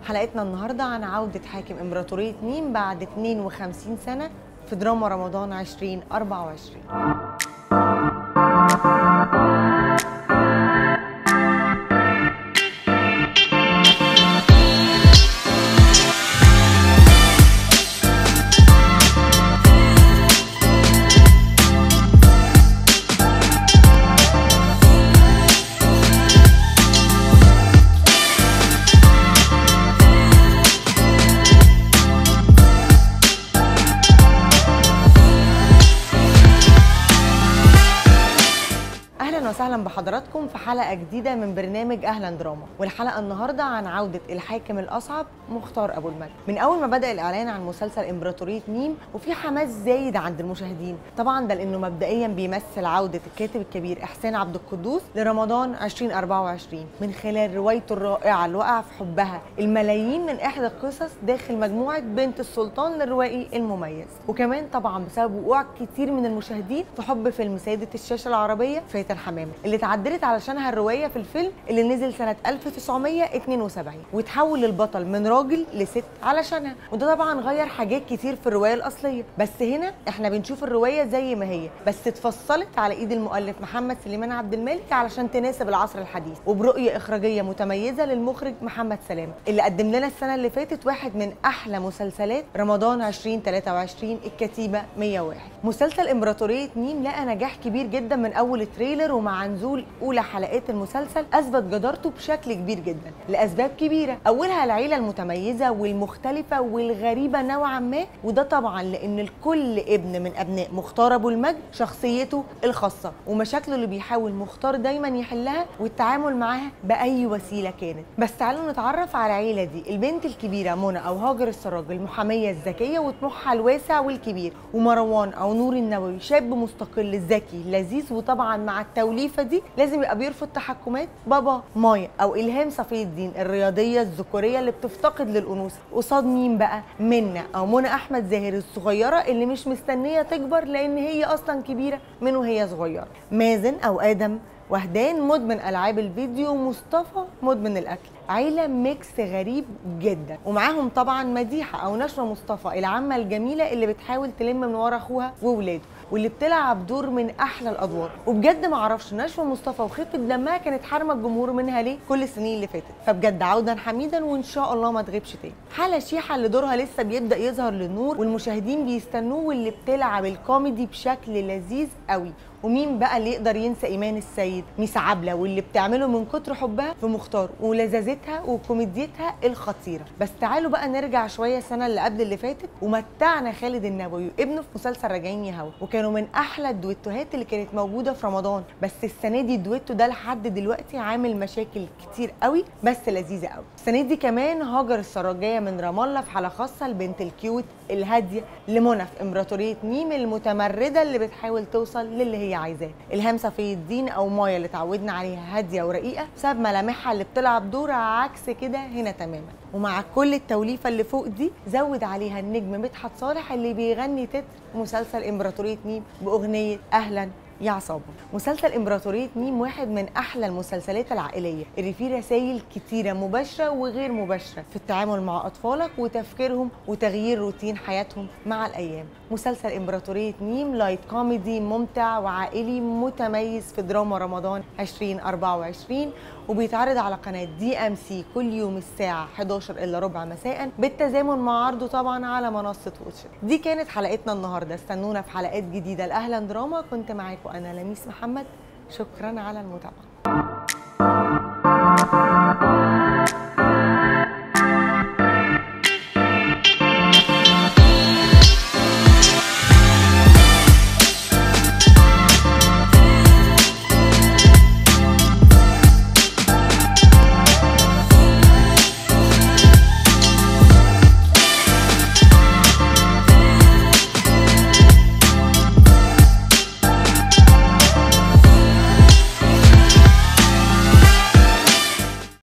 حلقتنا النهارده عن عودة حاكم إمبراطورية ميم بعد 52 سنة في دراما رمضان 2024 اهلا وسهلا بحضراتكم في حلقه جديده من برنامج اهلا دراما والحلقه النهارده عن عوده الحاكم الاصعب مختار ابو المجد من اول ما بدا الاعلان عن مسلسل امبراطوريه ميم وفي حماس زايد عند المشاهدين طبعا ده لانه مبدئيا بيمثل عوده الكاتب الكبير احسان عبد القدوس لرمضان 2024 من خلال روايته الرائعه اللي وقع في حبها الملايين من احدى القصص داخل مجموعه بنت السلطان للروائي المميز وكمان طبعا بسبب وقوع كتير من المشاهدين في حب فيلم سيده الشاشه العربيه فاتن حمامه اللي اتعدلت علشانها الروايه في الفيلم اللي نزل سنه 1972 وتحول البطل من راجل لست علشانها وده طبعا غير حاجات كتير في الروايه الاصليه بس هنا احنا بنشوف الروايه زي ما هي بس اتفصلت على ايد المؤلف محمد سليمان عبد الملك علشان تناسب العصر الحديث وبرؤيه اخراجيه متميزه للمخرج محمد سلام اللي قدم لنا السنه اللي فاتت واحد من احلى مسلسلات رمضان 2023 الكتيبه 101 مسلسل امبراطوريه ميم لقى نجاح كبير جدا من اول التريلر ومع نزول اولى حلقات المسلسل اثبت جدارته بشكل كبير جدا لاسباب كبيره اولها العيله المتميزه والمختلفه والغريبه نوعا ما وده طبعا لان الكل ابن من ابناء مختار ابو المجد شخصيته الخاصه ومشاكله اللي بيحاول مختار دايما يحلها والتعامل معاها باي وسيله كانت بس تعالوا نتعرف على العيله دي البنت الكبيره منى او هاجر السراج المحاميه الذكيه وطموحها الواسع والكبير ومروان او نور النووي شاب مستقل ذكي لذيذ وطبعا مع التوليفه دي لازم يبقى بيرفض تحكمات بابا مايا او الهام صفي الدين الرياضيه الذكوريه اللي بتفتقد للانوثه قصاد مين بقى منى او منى احمد زاهر الصغيره اللي مش مستنيه تكبر لان هي اصلا كبيره من وهي صغيره مازن او ادم وهدان مدمن العاب الفيديو ومصطفى مدمن الاكل عيله ميكس غريب جدا ومعاهم طبعا مديحه او نشوى مصطفى العمه الجميله اللي بتحاول تلم من ورا اخوها وولاده واللي بتلعب دور من احلى الادوار وبجد ما اعرفش نشوى مصطفى وخفه دمها كانت حارمه الجمهور منها ليه كل السنين اللي فاتت فبجد عودا حميدا وان شاء الله ما تغيبش تاني حاله شيحه اللي دورها لسه بيبدا يظهر للنور والمشاهدين بيستنوه واللي بتلعب الكوميدي بشكل لذيذ قوي ومين بقى اللي يقدر ينسى ايمان السيد ميس عبله واللي بتعمله من كتر حبها في مختار ولذاذتها وكوميديتها الخطيره بس تعالوا بقى نرجع شويه السنه اللي قبل اللي فاتت ومتعنا خالد النبوي وابنه في مسلسل راجعين يا هوا وكانوا من احلى الدويتوهات اللي كانت موجوده في رمضان بس السنه دي الدويتو ده لحد دلوقتي عامل مشاكل كتير قوي بس لذيذه قوي السنه دي كمان هاجر السراجيه من رام الله في حاله خاصه البنت الكيوت الهاديه لمنى في امبراطوريه ميم المتمرده اللي بتحاول توصل للي هي عايزاه الهام صفي الدين او مايا اللي اتعودنا عليها هاديه ورقيقه بسبب ملامحها اللي بتلعب دور عكس كده هنا تماما ومع كل التوليفه اللي فوق دي زود عليها النجم مدحت صالح اللي بيغني تتر مسلسل امبراطوريه ميم باغنيه اهلا يا عصابة مسلسل إمبراطورية ميم واحد من أحلى المسلسلات العائلية اللي فيه رسائل كتيرة مباشرة وغير مباشرة في التعامل مع أطفالك وتفكيرهم وتغيير روتين حياتهم مع الأيام مسلسل إمبراطورية ميم لايت كوميدي ممتع وعائلي متميز في دراما رمضان 2024 وبيتعرض على قناة دي ام سي كل يوم الساعة 11 إلا ربع مساء بالتزامن مع عرضه طبعا على منصة واتشت دي كانت حلقتنا النهاردة استنونا في حلقات جديدة لأهلا دراما كنت معاكم أنا لميس محمد شكرا على المتابعة